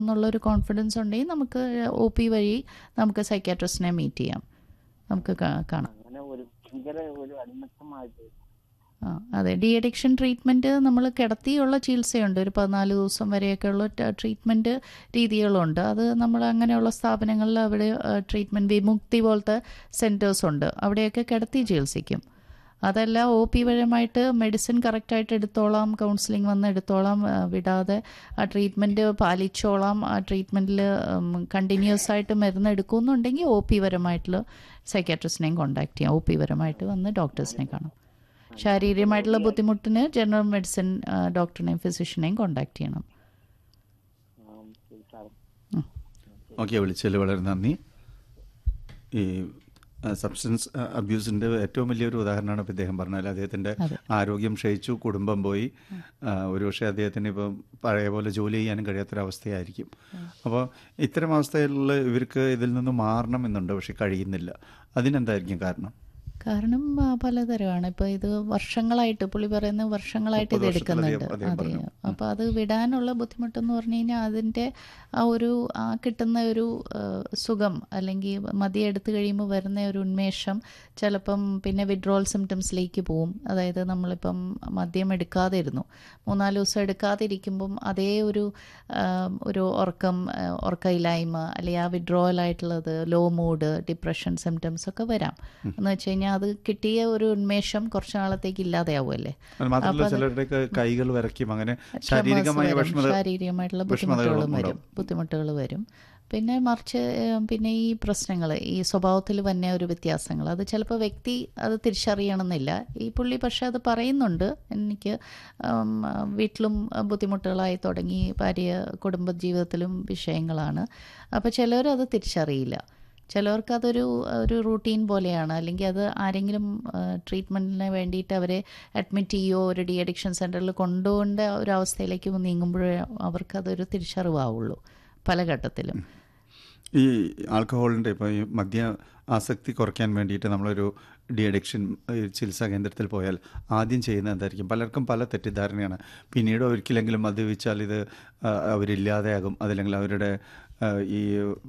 എന്നുള്ളൊരു കോൺഫിഡൻസ് ഉണ്ടെങ്കിൽ നമുക്ക് ഒ പി വഴി നമുക്ക് സൈക്കാട്രിസ്റ്റിനെ മീറ്റ് ചെയ്യാം നമുക്ക് കാ- കാണാം അങ്ങനെ ഒരു ഭയങ്കര ഒരു അടിമത്തമായിട്ട് ആ അതെ ഡി അഡിക്ഷൻ ട്രീറ്റ്മെൻറ്റ് നമ്മൾ കിടത്തിയുള്ള ചികിത്സയുണ്ട് ഒരു പതിനാല് ദിവസം വരെയൊക്കെയുള്ള ട്രീറ്റ്മെൻറ്റ് രീതികളുണ്ട് അത് നമ്മൾ അങ്ങനെയുള്ള സ്ഥാപനങ്ങളിൽ അവിടെ ട്രീറ്റ്മെൻറ്റ് വിമുക്തി പോലത്തെ സെൻറ്റേഴ്സ് ഉണ്ട് അവിടെയൊക്കെ കിടത്തി ചികിത്സിക്കും അതല്ല ഒ പി പരമായിട്ട് മെഡിസിൻ കറക്റ്റായിട്ട് എടുത്തോളാം കൗൺസിലിംഗ് വന്ന് എടുത്തോളാം ആ, വിടാതെ ആ ട്രീറ്റ്മെൻറ്റ് പാലിച്ചോളാം ആ ട്രീറ്റ്മെൻറ്റിൽ കണ്ടിന്യൂസ് ആയിട്ട് മരുന്ന് എടുക്കുന്നുണ്ടെങ്കിൽ ഒ പി പരമായിട്ടുള്ള സൈക്കാട്രിസ്റ്റിനെയും കോൺടാക്ട് ചെയ്യാം ഒ പി പരമായിട്ട് വന്ന് ഡോക്ടേഴ്സിനെ കാണാം ശാരീരികമായിട്ടുള്ള ബുദ്ധിമുട്ടിന് ജനറൽ മെഡിസിൻ ആ, ഡോക്ടറിനെയും ഫിസിഷ്യനെയും കോൺടാക്ട് ചെയ്യണം ഉം, ശരി സാർ ഓക്കെ വിളിച്ചതിൽ വളരെ നന്ദി ഈ സബ്സ്റ്റൻസ് അബ്യൂസിൻ്റെ ഏറ്റവും വലിയൊരു ഉദാഹരണമാണ് ഇപ്പോൾ ഇദ്ദേഹം പറഞ്ഞാൽ അദ്ദേഹത്തിൻ്റെ അതെ. ആരോഗ്യം ക്ഷയിച്ചു കുടുംബം പോയി ആ, ഒരുപക്ഷെ അദ്ദേഹത്തിന് ഇപ്പം പഴയ പോലെ ജോലി ചെയ്യാനും കഴിയാത്തൊരവസ്ഥയായിരിക്കും അപ്പോൾ ഇത്തരം അവസ്ഥയിൽ ഇവർക്ക് ഇതിൽ നിന്ന് മാറണം എന്നുണ്ട് പക്ഷെ കഴിയുന്നില്ല അതിനെന്തായിരിക്കും കാരണം കാരണം ആ, പലതരമാണ് ഇപ്പോൾ ഇത് വർഷങ്ങളായിട്ട് പുള്ളി പറയുന്ന വർഷങ്ങളായിട്ട് ഇത് മുപ്പത് എടുക്കുന്നുണ്ട് വർഷത്തിലധികം അദ്ദേഹം അതെ പറഞ്ഞു. അപ്പോൾ അത് വിടാനുള്ള ബുദ്ധിമുട്ടെന്ന് പറഞ്ഞു കഴിഞ്ഞാൽ അതിൻ്റെ ആ ഒരു ആ കിട്ടുന്ന ഒരു ആ, സുഖം അല്ലെങ്കിൽ മതി എടുത്തു കഴിയുമ്പോൾ വരുന്ന ഒരു ഉന്മേഷം ചിലപ്പം പിന്നെ വിഡ്രോവൽ സിംറ്റംസിലേക്ക് പോവും അതായത് നമ്മളിപ്പം മദ്യം എടുക്കാതെ ഇരുന്നു മൂന്നാല് ദിവസം എടുക്കാതെ ഇരിക്കുമ്പം അതേ ഒരു ആ, ഒരു ഉറക്കം ആ, ഉറക്കമില്ലായ്മ അല്ലെങ്കിൽ ആ വിഡ്രോവൽ ആയിട്ടുള്ളത് ലോ മൂഡ് ഡിപ്രഷൻ സിംറ്റംസ് ഒക്കെ വരാം എന്ന് വെച്ച് കഴിഞ്ഞാൽ അത് കിട്ടിയ ഒരു ഉന്മേഷം കുറച്ച് നാളത്തേക്ക് ഇല്ലാതെയാവുമല്ലേ അത് മാത്രമല്ല ചിലരുടെയൊക്കെ കൈകൾ വരയ്ക്കും അങ്ങനെ ശാരീരികമായ വരും, വിഷമത ശാരീരികമായിട്ടുള്ള വിഷമതകളും ബുദ്ധിമുട്ടുകളും വരും ഉണ്ടാവും. ബുദ്ധിമുട്ടുകൾ വരും പിന്നെ മറിച്ച് ഏഹ്, പിന്നെ ഈ പ്രശ്നങ്ങൾ ഈ സ്വഭാവത്തിൽ വന്ന ഒരു വ്യത്യാസങ്ങൾ അത് ചിലപ്പോൾ വ്യക്തി അത് തിരിച്ചറിയണമെന്നില്ല ഈ പുള്ളി പക്ഷെ അത് പറയുന്നുണ്ട് എനിക്ക് ഉം, വീട്ടിലും ബുദ്ധിമുട്ടുകളായി തുടങ്ങി ഭാര്യ കുടുംബജീവിതത്തിലും വിഷയങ്ങളാണ് അപ്പോൾ ചിലവരത് തിരിച്ചറിയില്ല ചിലവർക്ക് അതൊരു ഒരു റൂട്ടീൻ പോലെയാണ് അല്ലെങ്കിൽ അത് ആരെങ്കിലും ട്രീറ്റ്മെൻറ്റിന് വേണ്ടിയിട്ട് അവരെ അഡ്മിറ്റ് ചെയ്യുകയോ ഒരു ഡി അഡിക്ഷൻ സെൻറ്ററിൽ കൊണ്ടുപോകേണ്ട ഒരു അവസ്ഥയിലേക്ക് നീങ്ങുമ്പോഴേ അവർക്കതൊരു തിരിച്ചറിവാവുള്ളൂ പല ഘട്ടത്തിലും ഈ ആൽക്കഹോളിൻ്റെ ഇപ്പോൾ ഈ മദ്യ ആസക്തി കുറയ്ക്കാൻ വേണ്ടിയിട്ട് നമ്മളൊരു ഡി അഡിക്ഷൻ ചികിത്സാ കേന്ദ്രത്തിൽ പോയാൽ ആദ്യം ചെയ്യുന്നത് എന്തായിരിക്കും പലർക്കും പല തെറ്റിദ്ധാരണയാണ് പിന്നീട് ഒരിക്കലെങ്കിലും മദ്യപിച്ചാൽ ഇത് ആ, അവരില്ലാതെയാകും അതല്ലെങ്കിൽ അവരുടെ ആ, ഈ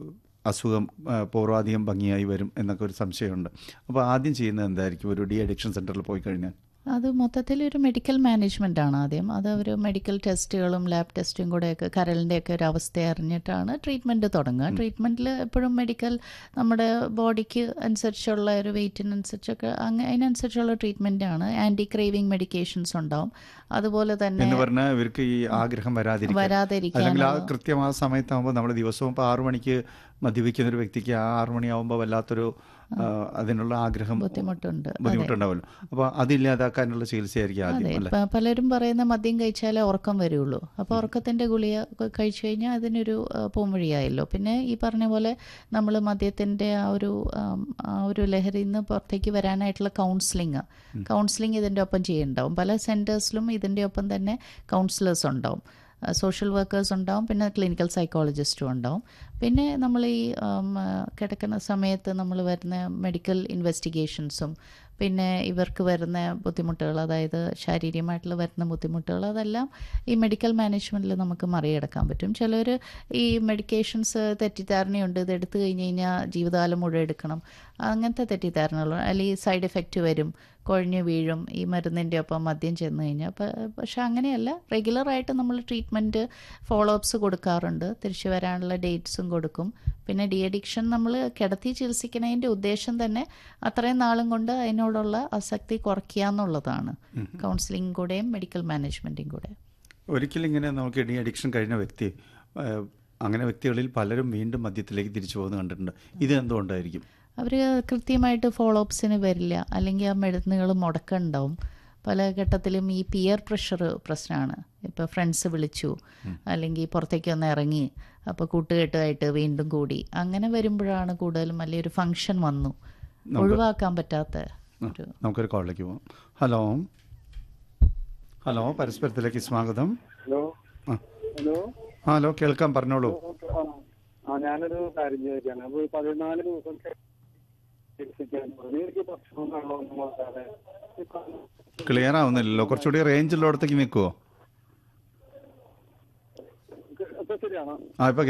അസുഖം ആ, പൂർവാധികം ഭംഗിയായി വരും എന്നൊക്കെ ഒരു സംശയമുണ്ട് അപ്പോൾ ആദ്യം ചെയ്യുന്നത് എന്തായിരിക്കും ഒരു ഡി അഡിക്ഷൻ സെൻറ്ററിൽ പോയി കഴിഞ്ഞാൽ അത് മൊത്തത്തിൽ ഒരു മെഡിക്കൽ മാനേജ്മെൻ്റ് ആണ് ആദ്യം അത് ഒരു മെഡിക്കൽ ടെസ്റ്റുകളും ലാബ് ടെസ്റ്റും കൂടെയൊക്കെ കരളിൻ്റെയൊക്കെ ഒരു അവസ്ഥ അറിഞ്ഞിട്ടാണ് ട്രീറ്റ്മെൻറ്റ് തുടങ്ങുക ട്രീറ്റ്മെൻറ്റിൽ എപ്പോഴും മെഡിക്കൽ നമ്മുടെ ബോഡിക്ക് അനുസരിച്ചുള്ള ഒരു വെയിറ്റിനനുസരിച്ചൊക്കെ അങ്ങനെ അതിനനുസരിച്ചുള്ള ട്രീറ്റ്മെൻ്റ് ആണ് ആൻറ്റി ക്രേവിങ് മെഡിക്കേഷൻസ് ഉണ്ടാവും അതുപോലെ തന്നെ എന്ന് പറഞ്ഞാൽ ഇവർക്ക് ഈ ആഗ്രഹം വരാതിരിക്കാൻ വരാതിരിക്കാൻ അല്ലെങ്കിൽ ആ കൃത്യമായ സമയത്താകുമ്പോൾ നമ്മൾ ദിവസവും ഇപ്പോൾ ആറു മണിക്ക് മദ്യപിക്കുന്ന ഒരു വ്യക്തിക്ക് ആ ആറു മണിയാവുമ്പോൾ വല്ലാത്തൊരു ആ, അതിനുള്ള ആഗ്രഹം ബുദ്ധിമുട്ടുണ്ട് അതെ ബുദ്ധിമുട്ടുണ്ടാവുമല്ലോ അപ്പോൾ അതില്ലാതാക്കാനുള്ള ചികിത്സയായിരിക്കും അതെ ആദ്യം അല്ലേ പ- പലരും പറയുന്ന മദ്യം കഴിച്ചാലേ ഉറക്കം വരുള്ളൂ അപ്പോൾ ഉറക്കത്തിൻ്റെ ഗുളിക ക- കഴിച്ചു കഴിഞ്ഞാൽ അതിനൊരു ആ, പോംവഴിയായല്ലോ പിന്നെ ഈ പറഞ്ഞ പോലെ നമ്മൾ മദ്യത്തിൻ്റെ ആ ഒരു ആം, ആ ഒരു ലഹരിയിൽ നിന്ന് പുറത്തേക്ക് വരാനായിട്ടുള്ള കൗൺസിലിംഗ് കൗൺസിലിംഗ് ഇതിൻ്റെ ഒപ്പം ചെയ്യുന്നുണ്ടാവും പല സെൻറ്റേഴ്സിലും ഇതിൻ്റെ ഒപ്പം തന്നെ കൗൺസിലേഴ്സ് ഉണ്ടാവും സോഷ്യൽ വർക്കേഴ്സ് ഉണ്ടാവും പിന്നെ ക്ലിനിക്കൽ സൈക്കോളജിസ്റ്റും ഉണ്ടാവും പിന്നെ നമ്മൾ ഈ ആം, ആ, കിടക്കുന്ന സമയത്ത് നമ്മൾ വരുന്ന മെഡിക്കൽ ഇൻവെസ്റ്റിഗേഷൻസും പിന്നെ ഇവർക്ക് വരുന്ന ബുദ്ധിമുട്ടുകൾ അതായത് ശാരീരികമായിട്ടുള്ള വരുന്ന ബുദ്ധിമുട്ടുകൾ അതെല്ലാം ഈ മെഡിക്കൽ മാനേജ്മെൻറ്റിൽ നമുക്ക് മറികടക്കാൻ പറ്റും ചിലർ ഈ മെഡിക്കേഷൻസ് തെറ്റിദ്ധാരണയുണ്ട് ഇത് എടുത്തു കഴിഞ്ഞ് കഴിഞ്ഞാൽ ജീവിതകാലം മുഴുവൻ എടുക്കണം അങ്ങനത്തെ തെറ്റിദ്ധാരണകൾ അല്ലെങ്കിൽ സൈഡ് എഫക്റ്റ് വരും കുഴഞ്ഞു വീഴും ഈ മരുന്നിൻ്റെ ഒപ്പം മദ്യം ചെന്ന് കഴിഞ്ഞാൽ പ- പക്ഷെ അങ്ങനെയല്ല റെഗുലറായിട്ട് നമ്മൾ ട്രീറ്റ്മെൻറ്റ് ഫോളോ അപ്സ് കൊടുക്കാറുണ്ട് തിരിച്ചു വരാനുള്ള ഡേറ്റ്സും കൊടുക്കും പിന്നെ ഡി അഡിക്ഷൻ നമ്മൾ കിടത്തി ചികിത്സിക്കുന്നതിൻ്റെ ഉദ്ദേശം തന്നെ അത്രയും നാളും കൊണ്ട് അതിനോടുള്ള ആസക്തി കുറയ്ക്കുക എന്നുള്ളതാണ് കൗൺസിലിംഗ് കൂടെയും മെഡിക്കൽ മാനേജ്മെൻറ്റും കൂടെ ഒരിക്കലും ഇങ്ങനെ നമുക്ക് ഡി അഡിക്ഷൻ കഴിഞ്ഞ വ്യക്തി ആ, അങ്ങനെ വ്യക്തികളിൽ പലരും വീണ്ടും മദ്യത്തിലേക്ക് തിരിച്ചു പോകുന്നത് കണ്ടിട്ടുണ്ട് ഇത് എന്തുകൊണ്ടായിരിക്കും അവർ കൃത്യമായിട്ട് ഫോളോ അപ്സിന് വരില്ല അല്ലെങ്കിൽ ആ മരുന്നുകൾ മുടക്കമുണ്ടാവും പല ഘട്ടത്തിലും ഈ പിയർ പ്രഷർ പ്രശ്നമാണ് ഇപ്പോൾ ഫ്രണ്ട്സ് വിളിച്ചു അല്ലെങ്കിൽ പുറത്തേക്ക് ഒന്ന് ഇറങ്ങി അപ്പോൾ കൂട്ടുകെട്ടുമായിട്ട് വീണ്ടും കൂടി അങ്ങനെ വരുമ്പോഴാണ് കൂടുതലും അല്ലെങ്കിൽ ഒരു ഫംഗ്ഷൻ വന്നു ഒഴിവാക്കാൻ പറ്റാത്ത ആ, ഒരു നമുക്കൊരു കോളിലേക്ക് പോകാം ഹലോ ഹലോ പരസ്പരത്തിലേക്ക് സ്വാഗതം ഹലോ ആ ഹലോ ആ, ഹലോ കേൾക്കാം പറഞ്ഞോളൂ ആ, ആ ഞാനൊരു കാര്യം ചോദിക്കാണ് അപ്പൊ ഈ പതിനാല് ദിവസം ചികിത്സിക്കാൻ പറഞ്ഞു എനിക്ക് ഭക്ഷണം വെള്ളമൊന്നും കൊടുക്കാതെ ക്ലിയർ ആവുന്നില്ലല്ലോ കുറച്ചുകൂടി റേഞ്ച് ഉള്ളിടത്തേക്ക് നിൽക്കുമോ ഇപ്പൊ ശരിയാണോ ആ ഇപ്പൊ